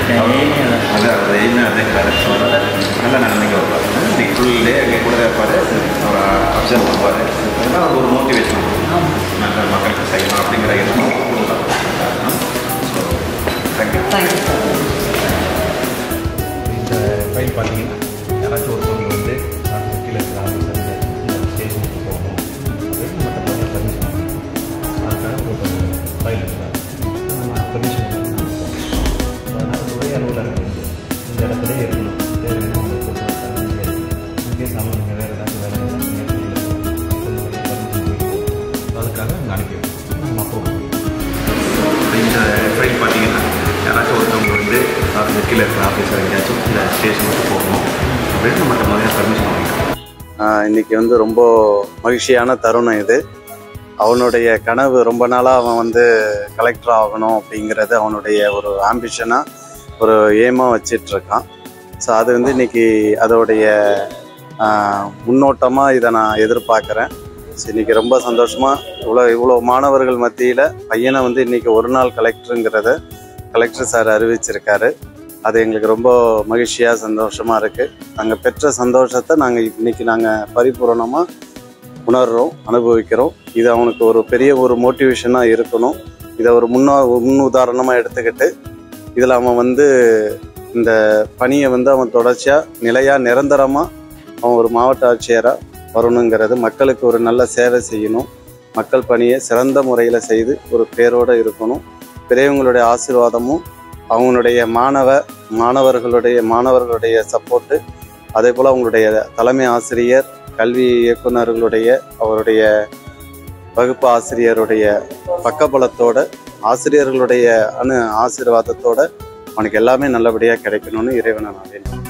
அது அவர் எய்மே அதுங்கிறாரு ஸோ அதனால் நல்ல நிலைமைக்கு வருவார் இன்னைக்கு ஃபுல் டே அங்கே கூட இருப்பார் அவர் அப்சர்வ் பண்ணுவார் அதனால் அவர் ஒரு மோட்டிவேஷன் நல்ல மக்களுக்கு செய்யணும் அப்படிங்கிற எண்ணம் ஸோ தேங்க்யூ தேங்க்யூ சார் இந்த ஃபைல் பார்த்தீங்கன்னா யாராச்சும் ஒருத்தவங்க வந்து நான் கீழே இருக்கிற ஆஃபீஸர் இந்த ஸ்டேஷனுக்கு போகணும் அப்படின்னு மற்ற மாதிரி பர்மிஷன் அதுக்காக ஒரு ஃபைல் இருக்கிறார் நம்ம பர்மிஷன் அதனால் ஒரே அலுவலர் வந்து இந்த இடத்துல இருக்கணும் தேவையான அவங்க போட்டு இன்கேஸ் அவங்க நீங்கள் வேறு ஏதாச்சும் வேலை அதுக்காக அங்கே அனுப்பி வைக்கணும். நம்ம அப்ரூவ் இந்த ஃபைல் பார்த்தீங்கன்னா யாராச்சும் ஒருத்தவங்க வந்து அவங்க கீழே இருக்கிற ஆஃபீஸர் எங்கேயாச்சும் இந்த ஸ்டேஷனுக்கு போகணும் அப்படின்னு மற்ற மாதிரி பர்மிஷன் வாங்கிக்கலாம் ஆஹ் இன்னைக்கு வந்து ரொம்ப மகிழ்ச்சியான தருணம் இது அவனுடைய கனவு ரொம்ப நாளாக அவன் வந்து கலெக்டர் ஆகணும் அப்படிங்கிறது அவனுடைய ஒரு ஆம்பிஷனாக ஒரு ஏமாக வச்சிட்டு இருக்கான் ஸோ அது வந்து இன்னைக்கு அதோடைய முன்னோட்டமாக இதை நான் எதிர்பார்க்குறேன் ஸோ இன்னைக்கு ரொம்ப சந்தோஷமாக இவ்வளோ இவ்வளோ மாணவர்கள் மத்தியில் பையனை வந்து இன்னைக்கு ஒரு நாள் கலெக்டருங்கிறத கலெக்டர் சார் அறிவிச்சிருக்காரு அது எங்களுக்கு ரொம்ப மகிழ்ச்சியாக சந்தோஷமாக இருக்குது நாங்கள் பெற்ற சந்தோஷத்தை நாங்கள் இன்னைக்கு நாங்கள் பரிபூரணமாக உணர்கிறோம் அனுபவிக்கிறோம் இது அவனுக்கு ஒரு பெரிய ஒரு மோட்டிவேஷனாக இருக்கணும் இதை ஒரு முன்னா முன் உதாரணமாக எடுத்துக்கிட்டு இதில் அவன் வந்து இந்த பணியை வந்து அவன் தொடர்ச்சியாக நிலையாக நிரந்தரமாக அவன் ஒரு மாவட்ட ஆட்சியராக வரணுங்கிறது மக்களுக்கு ஒரு நல்ல சேவை செய்யணும் மக்கள் பணியை சிறந்த முறையில் செய்து ஒரு பேரோடு இருக்கணும் பெரியவங்களுடைய ஆசீர்வாதமும் அவங்களுடைய மாணவ மாணவர்களுடைய மாணவர்களுடைய சப்போர்ட்டு அதே போல் அவங்களுடைய தலைமை ஆசிரியர் கல்வி இயக்குனர்களுடைய அவருடைய வகுப்பு ஆசிரியருடைய பக்கபலத்தோட ஆசிரியர்களுடைய அனு ஆசீர்வாதத்தோட அவனுக்கு எல்லாமே நல்லபடியாக கிடைக்கணும்னு இறைவனை நான் வேண்டுகிறேன்